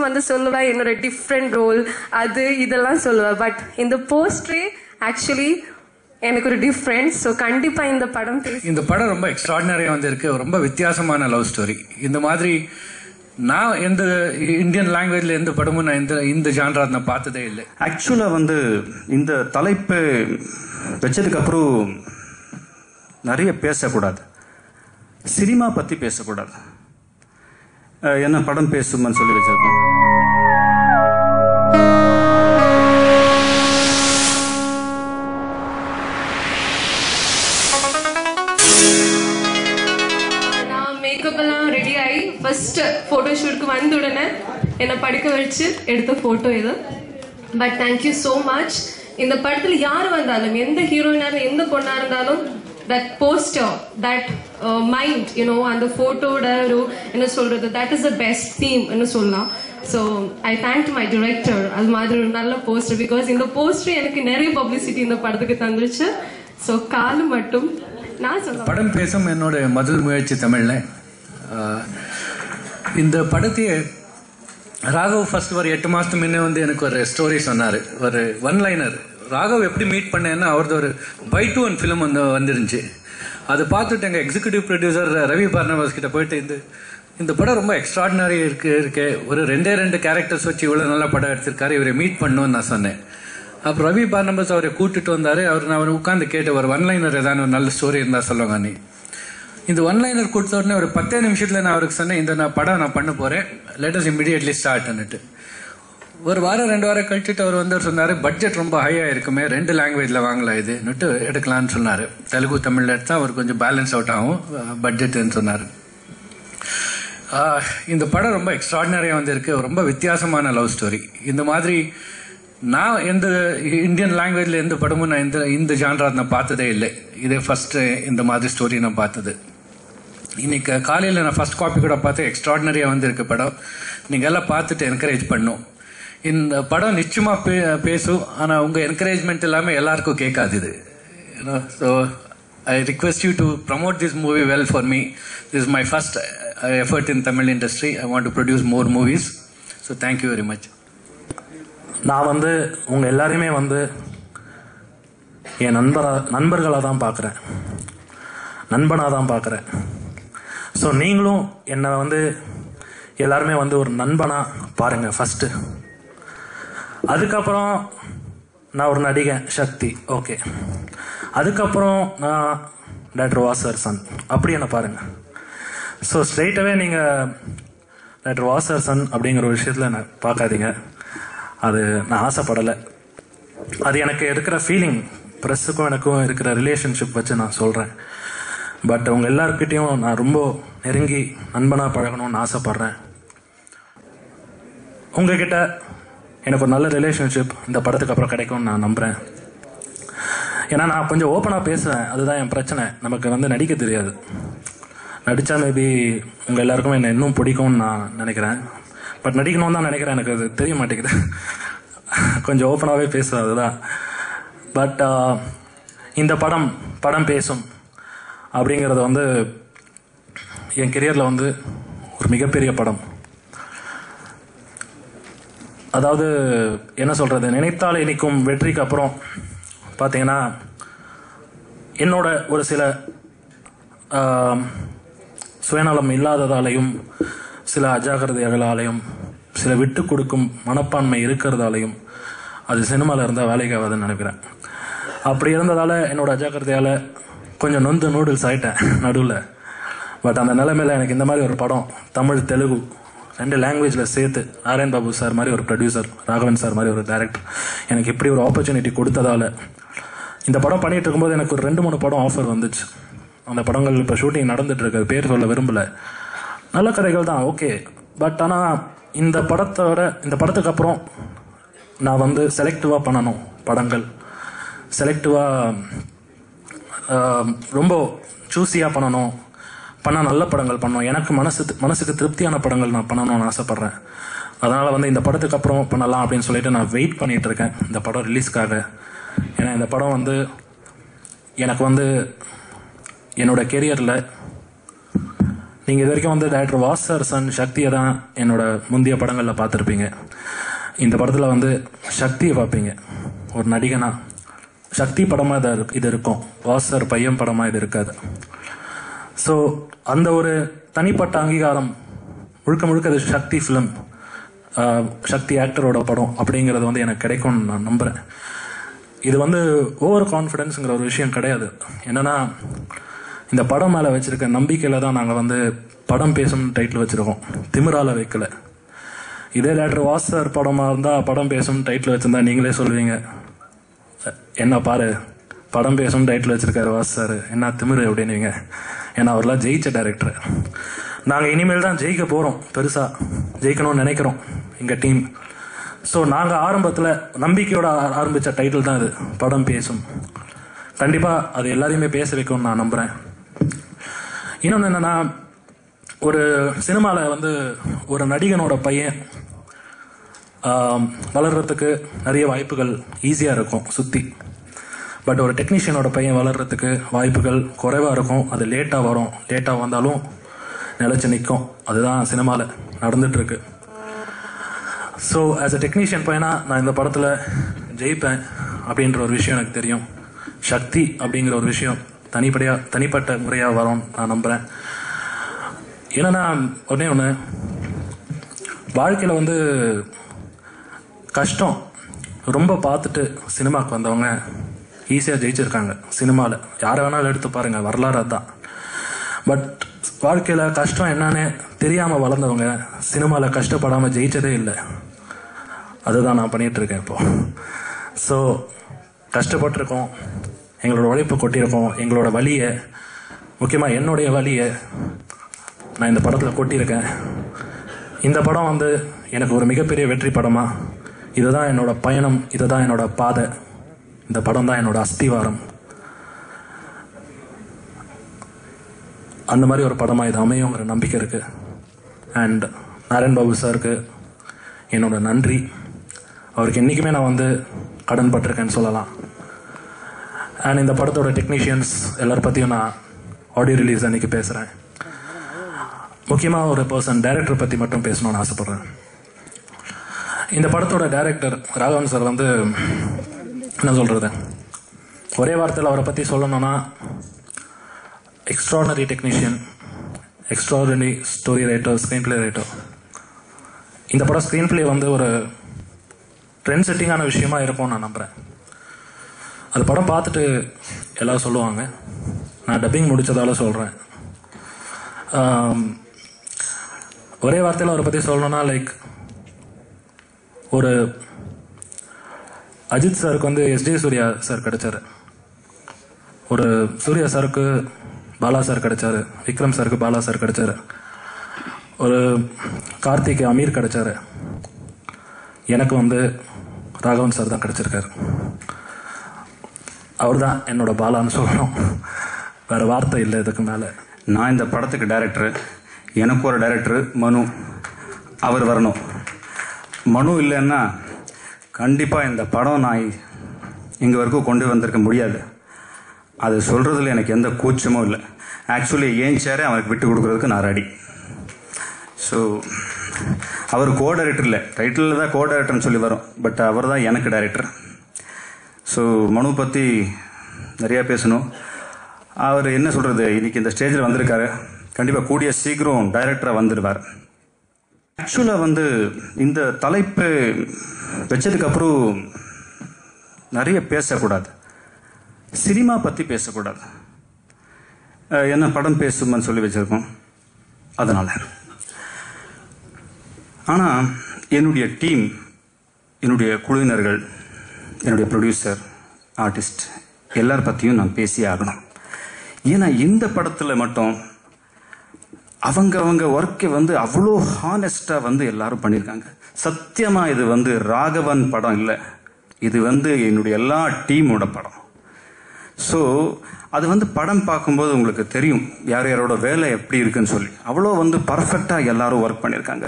வந்து சொல்லுவேன் என்னோட டிஃப்ரெண்ட் ரோல் அது இதெல்லாம் சொல்லுவேன் பட் இந்த போஸ்டரே ஆக்சுவலி எனக்கு ஒரு டிஃப்ரெண்ட் ஸோ கண்டிப்பா இந்த படம் பேச இந்த படம் ரொம்ப எக்ஸ்ட்ராடினரியாக வந்திருக்கு ரொம்ப வித்தியாசமான லவ் ஸ்டோரி இந்த மாதிரி நான் எந்த இந்தியன் லாங்குவேஜில் எந்த படமும் நான் இந்த இந்த ஜான்ரா நான் பார்த்ததே இல்லை ஆக்சுவலாக வந்து இந்த தலைப்பு வச்சதுக்கப்புறம் நிறைய பேசக்கூடாது சினிமா பற்றி பேசக்கூடாது அஹ் என்ன படம் பேசுமான்னு சொல்லி வச்சிருக்கோம் நான் மேக்கப் எல்லாம் ரெடி ஆகி ஃபர்ஸ்ட் ஃபோட்டோ ஷூட்க்கு வந்த உடனே என்னை படுக்க வச்சு எடுத்த ஃபோட்டோ இது பட் தேங்க்யூ ஸோ மச் இந்த படத்துல யார் வந்தாலும் எந்த ஹீரோயினா எந்த பொண்ணா இருந்தாலும் that poster that mind you know அந்த ஃபோட்டோட ஒரு என்ன சொல்றது that is the best theme என்ன சொல்லலாம் so I thank my director அது மாதிரி ஒரு நல்ல போஸ்டர் பிகாஸ் இந்த போஸ்டர் எனக்கு நிறைய பப்ளிசிட்டி இந்த படத்துக்கு தந்துருச்சு ஸோ காலு மட்டும் நான் சொல்ல படம் பேசும் என்னோட முதல் முயற்சி தமிழில் ஆஹ், இந்த படத்தையே ராகவ் ஃபர்ஸ்ட் ஒரு எட்டு மாதத்துக்கு முன்னே வந்து எனக்கு ஒரு ஸ்டோரி சொன்னார் ஒரு ஒன் லைனர் ராகவ் எப்படி மீட் பண்ணேன்னா அவரது ஒரு பை டூ ஒன் ஃபிலிம் வந்து வந்துருந்துச்சு அதை பார்த்துட்டு எங்கள் எக்ஸிக்யூட்டிவ் ப்ரொடியூசர் ரவி பார்னவாஸ் கிட்ட போயிட்டு இந்த இந்த படம் ரொம்ப எக்ஸ்ட்ராடினரி இருக்கு இருக்கு ஒரு ரெண்டே ரெண்டு கேரக்டர்ஸ் வச்சு இவ்வளோ நல்ல படம் எடுத்திருக்காரு இவரை மீட் பண்ணணும்னு நான் சொன்னேன் அப்போ ரவி பார்னபாஸ் அவரை கூட்டிட்டு வந்தாரு அவர் நான் அவர் உட்காந்து கேட்டு ஒரு ஒன் லைனர் ஏதாவது ஒரு நல்ல ஸ்டோரி இருந்தால் சொல்லுங்க நீ இந்த ஒன் லைனர் கொடுத்த உடனே ஒரு பத்தே நிமிஷத்துல நான் அவருக்கு சொன்னேன் இந்த நான் படம் நான் பண்ண போறேன் லெட்டஸ் இமிடியட்லி ஸ்டார்ட்னுட்டு ஒரு வாரம் ரெண்டு வாரம் கழிச்சுட்டு அவர் வந்து சொன்னாரு பட்ஜெட் ரொம்ப ஹையா இருக்குமே ரெண்டு லாங்குவேஜ்ல வாங்கலாம் இதுன்னுட்டு எடுக்கலாம்னு சொன்னாரு தெலுங்கு தமிழ்ல எடுத்தா அவர் கொஞ்சம் பேலன்ஸ் அவுட் ஆகும் பட்ஜெட்னு சொன்னாரு ஆஹ், இந்த படம் ரொம்ப எக்ஸ்ட்ராடினரியாக வந்திருக்கு ரொம்ப வித்தியாசமான லவ் ஸ்டோரி இந்த மாதிரி நான் எந்த இந்தியன் லாங்குவேஜில் எந்த படமும் நான் இந்த இந்த ஜான்ரா நான் பார்த்ததே இல்லை இதே ஃபர்ஸ்ட் இந்த மாதிரி ஸ்டோரி நான் பார்த்தது இன்னைக்கு காலையில் நான் ஃபர்ஸ்ட் காப்பி கூட பார்த்து எக்ஸ்ட்ராடினரியாக வந்திருக்கு படம் நீங்கள் எல்லாம் பார்த்துட்டு என்கரேஜ் பண்ணும் இந்த படம் நிச்சயமாக பே பேசும் ஆனால் உங்கள் என்கரேஜ்மெண்ட் இல்லாமல் எல்லாருக்கும் கேட்காது இது so I request you to promote this movie well for me this my first effort in Tamil industry I want to produce more movies so thank you very much நான் வந்து உங்க எல்லாரையுமே வந்து என் நண்பரா நண்பர்களாக தான் பார்க்குறேன் நண்பனாக தான் பார்க்குறேன் ஸோ நீங்களும் என்னை வந்து எல்லாருமே வந்து ஒரு நண்பனாக பாருங்க ஃபஸ்ட்டு அதுக்கப்புறம் நான் ஒரு நடிகன் சக்தி ஓகே அதுக்கப்புறம் நான் டாக்டர் வாசர் சன் அப்படி என்ன பாருங்க ஸோ ஸ்ட்ரெயிட்டாகவே நீங்கள் டாக்டர் வாசர் சன் அப்படிங்கிற ஒரு விஷயத்தில் என்ன பார்க்காதீங்க அது நான் ஆசைப்படலை அது எனக்கு இருக்கிற ஃபீலிங் ப்ரெஸ்ஸுக்கும் எனக்கும் இருக்கிற ரிலேஷன்ஷிப் வச்சு நான் சொல்கிறேன் பட் உங்க எல்லாருக்கிட்டையும் நான் ரொம்ப நெருங்கி நண்பனாக பழகணும்னு ஆசைப்பட்றேன் உங்ககிட்ட எனக்கு ஒரு நல்ல ரிலேஷன்ஷிப் இந்த படத்துக்கு அப்புறம் கிடைக்கும்னு நான் நம்புகிறேன் ஏன்னா நான் கொஞ்சம் ஓப்பனாக பேசுவேன் அதுதான் என் பிரச்சனை நமக்கு வந்து நடிக்க தெரியாது நடித்தா மேபி உங்கள் எல்லாருக்கும் என்னை இன்னும் பிடிக்கும்னு நான் நினைக்கிறேன் பட் நடிக்கணும்னு தான் நினைக்கிறேன் எனக்கு அது தெரிய மாட்டேங்குது கொஞ்சம் ஓப்பனாகவே பேசுவேன் அதுதான் பட் இந்த படம் படம் பேசும் அப்படிங்கிறது வந்து என் கெரியரில் வந்து ஒரு மிகப்பெரிய படம் அதாவது என்ன சொல்கிறது நினைத்தால் இனிக்கும் வெற்றிக்கு அப்புறம் பார்த்தீங்கன்னா என்னோட ஒரு சில ஆம், சுயநலம் இல்லாததாலையும் சில அஜாக்கிரதைகளாலையும் சில விட்டு கொடுக்கும் மனப்பான்மை இருக்கிறதாலையும் அது சினிமாவில் இருந்தால் வேலைக்கு ஆகாதுன்னு நினைக்கிறேன் அப்படி இருந்ததால் என்னோட அஜாக்கிரதையால் கொஞ்சம் நொந்து நூடுல்ஸ் ஆயிட்டேன் நடுவில் பட் அந்த நிலைமையில் எனக்கு இந்த மாதிரி ஒரு படம் தமிழ் தெலுங்கு ரெண்டு லாங்குவேஜில் சேர்த்து நாராயண் பாபு சார் மாதிரி ஒரு ப்ரொடியூசர் ராகவன் சார் மாதிரி ஒரு டைரக்டர் எனக்கு இப்படி ஒரு ஆப்பர்ச்சுனிட்டி கொடுத்ததால இந்த படம் பண்ணிட்டு இருக்கும்போது எனக்கு ஒரு ரெண்டு மூணு படம் ஆஃபர் வந்துச்சு அந்த படங்கள் இப்போ ஷூட்டிங் நடந்துட்டு இருக்கு அது பேர் சொல்ல விரும்பல நல்ல கதைகள் தான் ஓகே பட் ஆனால் இந்த படத்தோட இந்த படத்துக்கு அப்புறம் நான் வந்து செலக்டிவாக பண்ணணும் படங்கள் செலக்டிவாக ரொம்ப சூஸியாக பண்ணணும் பண்ணால் நல்ல படங்கள் பண்ணணும் எனக்கு மனசு மனசுக்கு திருப்தியான படங்கள் நான் பண்ணணும்னு ஆசைப்பட்றேன் அதனால் வந்து இந்த படத்துக்கு அப்புறம் பண்ணலாம் அப்படின்னு சொல்லிட்டு நான் வெயிட் பண்ணிட்டு இருக்கேன் இந்த படம் ரிலீஸ்க்காக ஏன்னா இந்த படம் வந்து எனக்கு வந்து என்னோட கெரியரில் நீங்கள் இது வரைக்கும் வந்து டேரக்டர் வாஸ் சார் சன் சக்தியை தான் என்னோட முந்தைய படங்களில் பார்த்துருப்பீங்க இந்த படத்தில் வந்து சக்தியை பார்ப்பீங்க ஒரு நடிகனா சக்தி படமாக இது இரு- இது இருக்கும் வாஸ் சார் பையன் படமாக இது இருக்காது ஸோ அந்த ஒரு தனிப்பட்ட அங்கீகாரம் முழுக்க முழுக்க அது சக்தி ஃபிலிம் சக்தி ஆக்டரோட படம் அப்படிங்கிறது வந்து எனக்கு கிடைக்கும்னு நான் நம்புகிறேன் இது வந்து ஓவர் கான்ஃபிடென்ஸுங்கிற ஒரு விஷயம் கிடையாது என்னன்னா இந்த படம் மேலே வச்சிருக்க நம்பிக்கையில் தான் நாங்கள் வந்து படம் பேசும் டைட்டில் வச்சுருக்கோம் திமிரால வைக்கல இதே டேரக்டர் வாஸ் சார் படமாக இருந்தால் படம் பேசும் டைட்டில் வச்சிருந்தா நீங்களே சொல்லுவீங்க என்ன பாரு படம் பேசும் டைட்டில் வச்சிருக்காரு வாஸ் சார் என்ன திமிரு அப்படின்னுவீங்க ஏன்னா அவர்லாம் ஜெயிச்ச டைரக்டர் நாங்கள் இனிமேல் தான் ஜெயிக்க போகிறோம் பெருசாக ஜெயிக்கணும்னு நினைக்கிறோம் எங்கள் டீம் ஸோ நாங்கள் ஆரம்பத்தில் நம்பிக்கையோட ஆ- ஆரம்பித்த டைட்டில் தான் இது படம் பேசும் கண்டிப்பாக அது எல்லாரையுமே பேச வைக்கும்னு நான் நம்புகிறேன் இன்னொன்று என்னென்னா ஒரு சினிமாவில் வந்து ஒரு நடிகனோட பையன் ஆம், வளர்றதுக்கு நிறைய வாய்ப்புகள் ஈஸியாக இருக்கும் சுற்றி பட் ஒரு டெக்னீஷியனோட பையன் வளர்றதுக்கு வாய்ப்புகள் குறைவாக இருக்கும் அது லேட்டாக வரும் லேட்டாக வந்தாலும் நிலச்சி நிற்கும் அதுதான் சினிமாவில் நடந்துட்டுருக்கு ஸோ ஆஸ் அ டெக்னீஷியன் பையனா நான் இந்த படத்தில் ஜெயிப்பேன் அப்படின்ற ஒரு விஷயம் எனக்கு தெரியும் சக்தி அப்படிங்கிற ஒரு விஷயம் தனிப்படையாக தனிப்பட்ட முறையாக வரும்னு நான் நம்புகிறேன் என்னன்னா ஒன்றே ஒன்று வாழ்க்கையில் வந்து கஷ்டம் ரொம்ப பார்த்துட்டு சினிமாவுக்கு வந்தவங்க ஈஸியாக ஜெயிச்சிருக்காங்க சினிமாவில் யாரை வேணாலும் எடுத்து பாருங்கள் வரலாறு அதுதான் பட் வாழ்க்கையில் கஷ்டம் என்னன்னு தெரியாமல் வளர்ந்தவங்க சினிமாவில் கஷ்டப்படாமல் ஜெயிச்சதே இல்லை அதுதான் நான் பண்ணிட்டு இருக்கேன் இப்போ ஸோ கஷ்டப்பட்டிருக்கோம் எங்களோட உழைப்பு கொட்டியிருக்கோம் எங்களோட வலியை முக்கியமாக என்னுடைய வலியை நான் இந்த படத்தில் கொட்டியிருக்கேன் இந்த படம் வந்து எனக்கு ஒரு மிகப்பெரிய வெற்றி படமா இதுதான் என்னோட பயணம் இதுதான் என்னோட பாதை இந்த படம் தான் என்னோட அஸ்திவாரம் அந்த மாதிரி ஒரு படமா இது அமையுங்கிற நம்பிக்கை இருக்கு அண்ட் நாராயண் பாபு சாருக்கு என்னோட நன்றி அவருக்கு என்றைக்குமே நான் வந்து கடன் பட்டிருக்கேன்னு சொல்லலாம் அண்ட் இந்த படத்தோட டெக்னீஷியன்ஸ் எல்லார பற்றியும் நான் ஆடியோ ரிலீஸ் அன்னைக்கு பேசுகிறேன் முக்கியமாக ஒரு பர்சன் டைரக்டர் பற்றி மட்டும் பேசணும்னு ஆசைப்பட்றேன் இந்த படத்தோட டைரக்டர் ராகவன் சார் வந்து என்ன சொல்கிறது ஒரே வார்த்தையில் அவரை பற்றி சொல்லணும்னா extraordinary technician extraordinary story writer screenplay writer இந்த படம் ஸ்க்ரீன் பிளே வந்து ஒரு ட்ரெண்ட் செட்டிங்கான விஷயமா இருக்கும்னு நான் நம்புகிறேன் அது படம் பார்த்துட்டு எல்லாரும் சொல்லுவாங்க நான் டப்பிங் முடிச்சதால சொல்கிறேன் ஒரே வார்த்தையில் அவரை பற்றி சொல்லணும்னா லைக் ஒரு அஜித் சாருக்கு வந்து எஸ்டி சூர்யா சார் கிடைச்சாரு ஒரு சூர்யா சாருக்கு பாலா சார் கிடைச்சாரு விக்ரம் சாருக்கு பாலா சார் கிடைச்சாரு ஒரு கார்த்திக் அமீர் கிடைச்சாரு எனக்கு வந்து ராகவன் சார் தான் கிடைச்சிருக்காரு அவர் தான் என்னோட பாலான்னு சொல்லணும் வேற வார்த்தை இல்லை இதுக்கு மேலே நான் இந்த படத்துக்கு டைரக்டர் எனக்கு ஒரு டைரக்டர் மனு அவர் வரணும் மனு இல்லைன்னா கண்டிப்பாக இந்த படம் நான் இங்கே வரைக்கும் கொண்டு வந்திருக்க முடியாது அது சொல்கிறதுல எனக்கு எந்த கூச்சமும் இல்லை ஆக்சுவலி ஏன் சேரே அவருக்கு விட்டு கொடுக்குறதுக்கு நான் ரெடி ஸோ அவர் கோ டைரக்டர் இல்லை டைட்டிலில் தான் கோ டைரக்டர்னு சொல்லி வரும் பட் அவர் தான் எனக்கு டைரக்டர் ஸோ மனு பற்றி நிறையா பேசணும் அவர் என்ன சொல்கிறது இன்னைக்கு இந்த ஸ்டேஜில் வந்திருக்காரு கண்டிப்பாக கூடிய சீக்கிரம் டைரக்டராக வந்துடுவார் ஆக்சுவலாக வந்து இந்த தலைப்பு வச்சதுக்கப்புறம் நிறைய பேசக்கூடாது சினிமா பற்றி பேசக்கூடாது அஹ் என்ன படம் பேசுமான்னு சொல்லி வச்சுருக்கோம் அதனால் ஆனால் என்னுடைய டீம் என்னுடைய குழுவினர்கள் என்னுடைய ப்ரொடியூசர் ஆர்டிஸ்ட் எல்லார் பற்றியும் நான் பேசியே ஆகணும் ஏன்னா இந்த படத்தில் மட்டும் அவங்க அவங்க ஒர்க்கை வந்து அவ்வளோ ஹானஸ்டாக வந்து எல்லாரும் பண்ணியிருக்காங்க சத்தியமாக இது வந்து ராகவன் படம் இல்லை இது வந்து என்னுடைய எல்லா டீமோட படம் ஸோ அது வந்து படம் பார்க்கும்போது உங்களுக்கு தெரியும் யார் யாரோட வேலை எப்படி இருக்குன்னு சொல்லி அவ்வளோ வந்து பர்ஃபெக்டாக எல்லாரும் ஒர்க் பண்ணியிருக்காங்க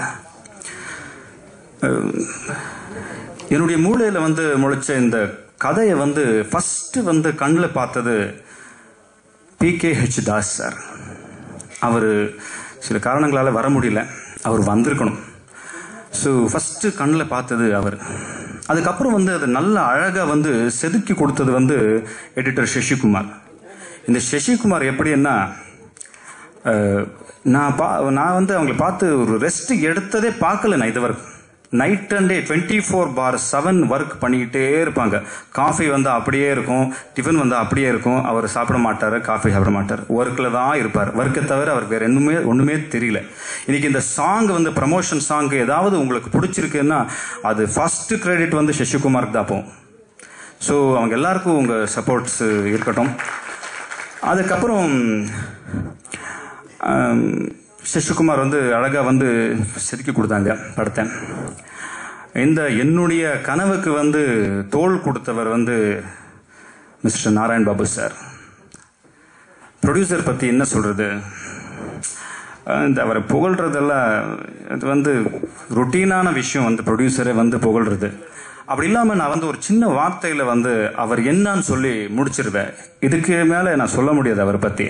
அஹ் என்னுடைய மூளையில் வந்து முளைச்ச இந்த கதையை வந்து ஃபஸ்ட்டு வந்து கண்ணில் பார்த்தது P K H Das sir அவர் சில காரணங்களால் வர முடியல அவர் வந்திருக்கணும் ஸோ ஃபஸ்ட்டு கண்ணில் பார்த்தது அவர் அதுக்கப்புறம் வந்து அது நல்ல அழகாக வந்து செதுக்கி கொடுத்தது வந்து எடிட்டர் சசிகுமார் இந்த சசிகுமார் எப்படின்னா அஹ், நான் பா நான் வந்து அவங்களை பார்த்து ஒரு ரெஸ்ட் எடுத்ததே பார்க்கல நான் இதுவரைக்கும் night and day twenty four bar seven work பண்ணிக்கிட்டே இருப்பாங்க காஃபி வந்து அப்படியே இருக்கும் டிஃபன் வந்து அப்படியே இருக்கும் அவர் சாப்பிட மாட்டார் காஃபி சாப்பிட மாட்டார் ஒர்க்கில் தான் இருப்பார் ஒர்க்கை தவிர அவருக்கு வேறு ஒன்றுமே ஒன்றுமே தெரியல இன்னைக்கு இந்த சாங் வந்து ப்ரமோஷன் சாங் ஏதாவது உங்களுக்கு பிடிச்சிருக்குன்னா அது ஃபர்ஸ்ட் கிரெடிட் வந்து சசிகுமாருக்கு தான் போகும் ஸோ அவங்க எல்லாருக்கும் உங்கள் சப்போர்ட்ஸ் இருக்கட்டும் அதுக்கப்புறம் ஆம், சசிகுமார் வந்து அழகாக வந்து செதுக்கி கொடுத்தாங்க படத்தை இந்த என்னுடைய கனவுக்கு வந்து தோள் கொடுத்தவர் வந்து mister Narayan Babu sir producer பற்றி என்ன சொல்கிறது இந்த அவரை புகழ்றதெல்லாம் அது வந்து ருட்டீனான விஷயம் வந்து ப்ரொடியூசரை வந்து புகழ்றது அப்படி இல்லாமல் நான் வந்து ஒரு சின்ன வார்த்தையில் வந்து அவர் என்னன்னு சொல்லி முடிச்சிருவேன் இதுக்கு மேலே நான் சொல்ல முடியாது அவரை பற்றி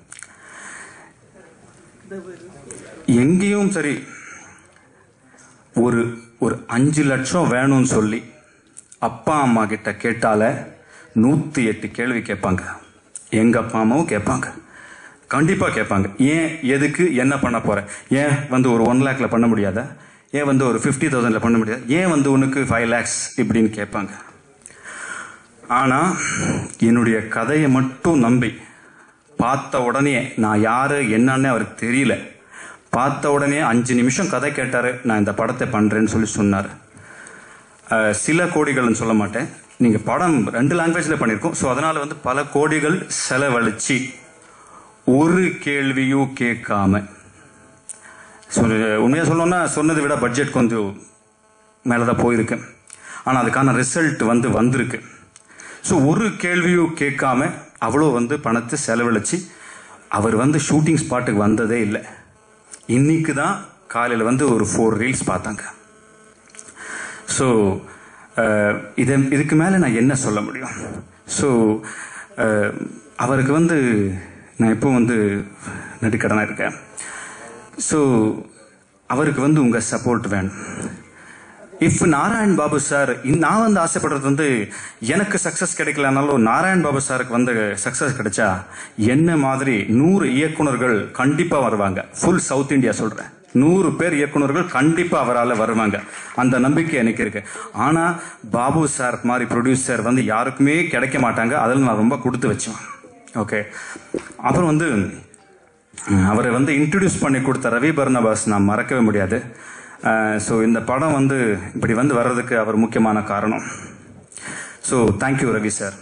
எங்கேயும் சரி ஒரு ஒரு அஞ்சு லட்சம் வேணும்னு சொல்லி அப்பா அம்மா கிட்ட கேட்டால நூற்றி எட்டு கேள்வி கேட்பாங்க எங்கள் அப்பா அம்மாவும் கேட்பாங்க கண்டிப்பாக கேட்பாங்க ஏன் எதுக்கு என்ன பண்ண போற ஏன் வந்து ஒரு ஒன் லேக்ல பண்ண முடியாத ஏன் வந்து ஒரு ஃபிஃப்டி தௌசண்ட்ல பண்ண முடியாது ஏன் வந்து உனக்கு ஃபைவ் லேக்ஸ் இப்படின்னு கேட்பாங்க ஆனால் என்னுடைய கதையை மட்டும் நம்பி பார்த்த உடனே நான் யாரு என்னன்னு அவருக்கு தெரியல பார்த்த உடனே அஞ்சு நிமிஷம் கதை கேட்டாரு நான் இந்த படத்தை பண்றேன்னு சொல்லி சொன்னார் அஹ், சில கோடிகள்னு சொல்ல மாட்டேன் நீங்க படம் ரெண்டு லாங்குவேஜ்ல பண்ணியிருக்கோம் ஸோ அதனால வந்து பல கோடிகள் செலவழிச்சு ஒரு கேள்வியும் கேட்காம உண்மையாக சொல்லணும்னா சொன்னதை விட பட்ஜெட் கொஞ்சம் மேலே தான் போயிருக்கு ஆனால் அதுக்கான ரிசல்ட் வந்து வந்திருக்கு ஸோ ஒரு கேள்வியும் கேட்காம அவ்வளோ வந்து பணத்தை செலவழிச்சு அவர் வந்து ஷூட்டிங் ஸ்பாட்டுக்கு வந்ததே இல்லை இன்னைக்கு தான் காலையில் வந்து ஒரு ஃபோர் ரீல்ஸ் பார்த்தாங்க ஸோ இதை இதுக்கு மேலே நான் என்ன சொல்ல முடியும் ஸோ அவருக்கு வந்து நான் இப்போ வந்து நடுக்கடனாக இருக்கேன் ஸோ அவருக்கு வந்து உங்கள் சப்போர்ட் வேணும் இஃப் நாராயண் பாபு சார் நான் வந்து ஆசைப்படுறது வந்து எனக்கு சக்ஸஸ் கிடைக்கலனாலும் நாராயண் பாபு சாருக்கு வந்து சக்ஸஸ் கிடைச்சா என்ன மாதிரி நூறு இயக்குனர்கள் கண்டிப்பாக வருவாங்க ஃபுல் சவுத் இந்தியா சொல்கிறேன் நூறு பேர் இயக்குனர்கள் கண்டிப்பாக அவரால் வருவாங்க அந்த நம்பிக்கை எனக்கு இருக்கு ஆனால் பாபு சார் மாதிரி ப்ரொடியூசர் வந்து யாருக்குமே கிடைக்க மாட்டாங்க அதில் நான் ரொம்ப கொடுத்து வச்சேன் ஓகே அப்புறம் வந்து உம், அவரை வந்து இன்ட்ரடியூஸ் பண்ணி கொடுத்த ரவி பர்னபாஸ் நான் மறக்கவே முடியாது ஸோ இந்த படம் வந்து இப்படி வந்து வர்றதுக்கு அவர் முக்கியமான காரணம் ஸோ தேங்க்யூ ரவி சார்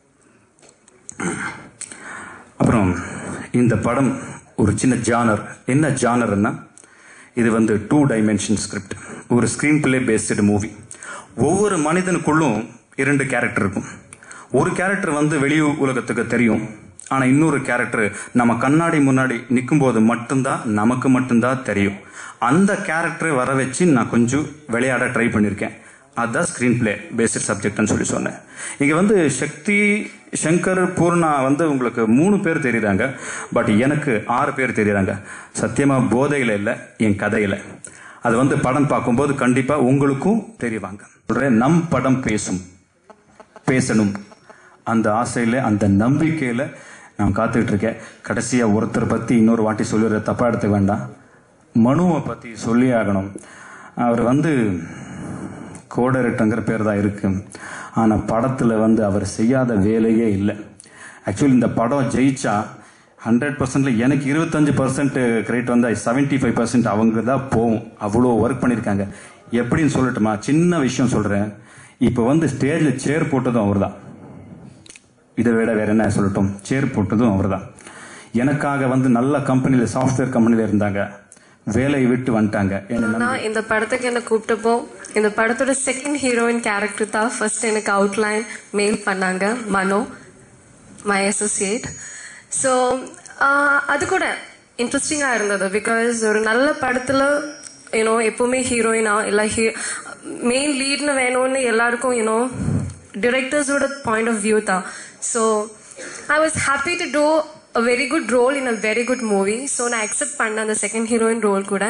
அப்புறம் இந்த படம் ஒரு சின்ன ஜானர் என்ன ஜானர்னா இது வந்து டூ டைமென்ஷன் ஸ்கிரிப்ட் ஒரு ஸ்க்ரீன் பிளே பேஸ்டு மூவி ஒவ்வொரு மனிதனுக்குள்ளும் இரண்டு கேரக்டர் இருக்கும் ஒரு கேரக்டர் வந்து வெளி உலகத்துக்கு தெரியும் ஆனால் இன்னொரு கேரக்டர் நம்ம கண்ணாடி முன்னாடி நிற்கும்போது மட்டும்தான் நமக்கு மட்டும்தான் தெரியும் அந்த கேரக்டரை வர வச்சு நான் கொஞ்சம் விளையாட ட்ரை பண்ணியிருக்கேன் அதுதான் ஸ்க்ரீன் பிளே பேஸ்ட் சப்ஜெக்ட்னு சொல்லி சொன்னேன் இங்கே வந்து சக்தி சங்கர் பூர்ணா வந்து உங்களுக்கு மூணு பேர் தெரியுறாங்க பட் எனக்கு ஆறு பேர் தெரியுறாங்க சத்தியமாக போதையில் இல்லை என் கதையில் அது வந்து படம் பார்க்கும்போது கண்டிப்பாக உங்களுக்கும் தெரிவாங்க சொல்கிறேன் நம் படம் பேசும் பேசணும் அந்த ஆசையில் அந்த நம்பிக்கையில் நான் காத்துக்கிட்டு இருக்கேன் கடைசியாக ஒருத்தர் பற்றி இன்னொரு வாட்டி சொல்லிடுற தப்பாக எடுத்துக்க வேண்டாம் மனுவை பற்றி சொல்லி ஆகணும் அவர் வந்து கோடரட்டங்கிற பேர் தான் இருக்கு ஆனால் படத்தில் வந்து அவர் செய்யாத வேலையே இல்லை ஆக்சுவலி இந்த படம் ஜெயிச்சா ஹண்ட்ரட் பர்சன்ட்ல எனக்கு இருபத்தஞ்சு பர்சன்ட் கிரெடிட் வந்து செவன்டி ஃபைவ் பர்சன்ட் அவங்க தான் போகும் அவ்வளோ ஒர்க் பண்ணியிருக்காங்க எப்படின்னு சொல்லட்டுமா சின்ன விஷயம் சொல்கிறேன் இப்போ வந்து ஸ்டேஜில் சேர் போட்டதும் அவர் தான் இதை விட வேற என்ன சொல்லட்டும் சேர் போட்டதும் அவர் தான் எனக்காக வந்து நல்ல கம்பெனியில் சாஃப்ட்வேர் கம்பெனியில் இருந்தாங்க வேலையை விட்டு வந்துட்டாங்க என்னை நம்பி- நான் இந்த படத்துக்கு என்ன கூப்பிட்டப்போ இந்த படத்தோட செகண்ட் ஹீரோயின் கேரக்டர் தான் ஃபர்ஸ்ட் எனக்கு அவுட்லைன் மெயில் பண்ணாங்க மனோ மை அசோசியேட் ஸோ அது கூட இன்ட்ரெஸ்டிங்காக இருந்தது பிகாஸ் ஒரு நல்ல படத்தில் யூனோ எப்பவுமே ஹீரோயினா இல்லை ஹீ மெயின் லீட்னு வேணும்னு எல்லாருக்கும் யூனோ டிரெக்டர்ஸோட பாயிண்ட் ஆஃப் வியூ தான் so I was happy to do a very good role in a very good movie so நான் அக்செப்ட் பண்ணேன் அந்த செகண்ட் ஹீரோயின் ரோல் கூட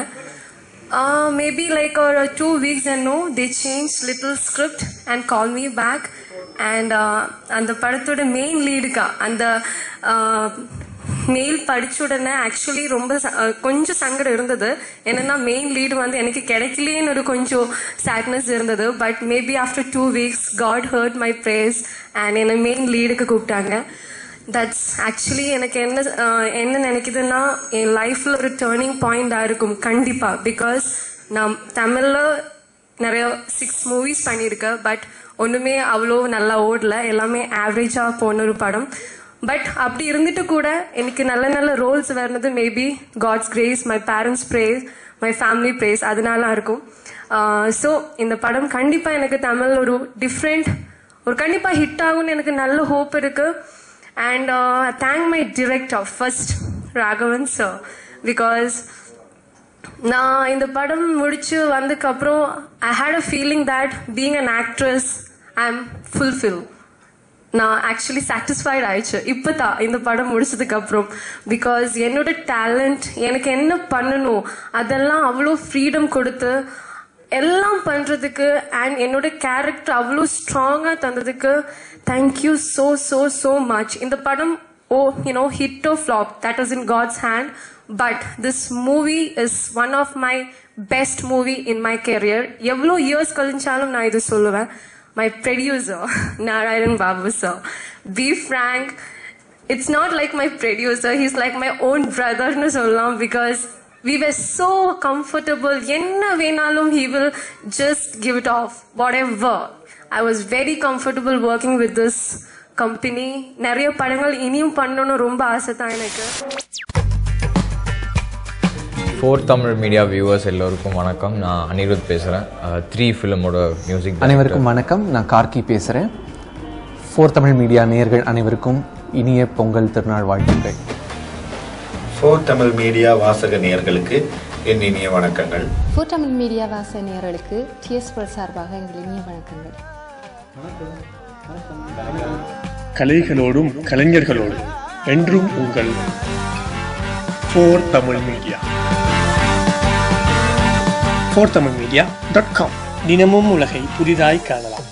மேபி லைக் ஒரு two weeks and no they change little script and call me back and அந்த படத்தோட main லீடுக்கா அந்த mail படிச்ச உடனே ஆக்சுவலி ரொம்ப ச- அஹ் கொஞ்சம் சங்கடம் இருந்தது என்னன்னா மெயின் லீடு வந்து எனக்கு கிடைக்கலேன்னு ஒரு கொஞ்சம் சேட்னஸ் இருந்தது but maybe after two weeks God heard my prayers and என்னை மெயின் லீடுக்கு கூப்பிட்டாங்க தட்ஸ் ஆக்சுவலி எனக்கு என்ன அஹ், என்ன நினைக்குதுன்னா என் லைஃப்ல ஒரு டேர்னிங் பாயிண்டாக இருக்கும் கண்டிப்பா பிகாஸ் நான் தமிழ்ல நிறைய சிக்ஸ் மூவிஸ் பண்ணியிருக்கேன் பட் ஒன்றுமே அவ்வளோ நல்லா ஓடல எல்லாமே ஆவரேஜாக போன ஒரு படம் பட் அப்படி இருந்துட்டு கூட எனக்கு நல்ல நல்ல ரோல்ஸ் வர்றது maybe God's grace my parents prayers my family prayers அதனால இருக்கும் ஸோ இந்த படம் கண்டிப்பாக எனக்கு தமிழ் ஒரு டிஃப்ரெண்ட் ஒரு கண்டிப்பாக ஹிட் ஆகும்னு எனக்கு நல்ல ஹோப் இருக்கு and thank my director first Raghavan sir because நான் இந்த படம் முடிச்சு வந்ததுக்கு அப்புறம் I had a feeling that being an actress I am fulfil நான் ஆக்சுவலி சாட்டிஸ்ஃபைட் ஆயிடுச்சு இப்போ தான் இந்த படம் முடிச்சதுக்கு அப்புறம் பிகாஸ் என்னோட டேலண்ட் எனக்கு என்ன பண்ணணும் அதெல்லாம் அவ்வளோ ஃப்ரீடம் கொடுத்து எல்லாம் பண்ணுறதுக்கு அண்ட் என்னோட கேரக்டர் அவ்வளோ ஸ்ட்ராங்காக தந்ததுக்கு thank you so so so much இந்த படம் or you know hit or flop that is in God's hand but this movie is one of my best movie in my career எவ்வளோ இயர்ஸ் கழிஞ்சாலும் நான் இது சொல்லுவேன் my producer, Narayan Babu sir. Be frank, it's not like my producer, he's like my own brother no சொல்லலாம் because we were so comfortable. என்ன வேணாலும் he will just give it off, whatever. I was very comfortable working with this company. நிறைய படங்கள் இனியும் பண்ணணும்னு ரொம்ப ஆசை தான் எனக்கு ஃபோர் தமிழ் மீடியா வியூவர்ஸ் எல்லோருக்கும் வணக்கம் நான் அனிருத் பேசுகிறேன் த்ரீ ஃபிலிமோட மியூசிக் அனைவருக்கும் வணக்கம் நான் கார்கி பேசுகிறேன் ஃபோர் தமிழ் மீடியா நேயர்கள் அனைவருக்கும் இனிய பொங்கல் திருநாள் வாழ்த்துக்கள் ஃபோர் தமிழ் மீடியா வாசக நேயர்களுக்கு என் இனிய வணக்கங்கள் ஃபோர் தமிழ் மீடியா வாசனையர்களுக்கு டிஎஸ் ப்ரல் சார்பாக எங்கள் இனிய வணக்கங்கள் கலைகளோடும் கலைஞர்களோடும் என்றும் உங்கள் four Tamil media four Tamil media dot com தினமும் உலகை புதிதாய் காணலாம்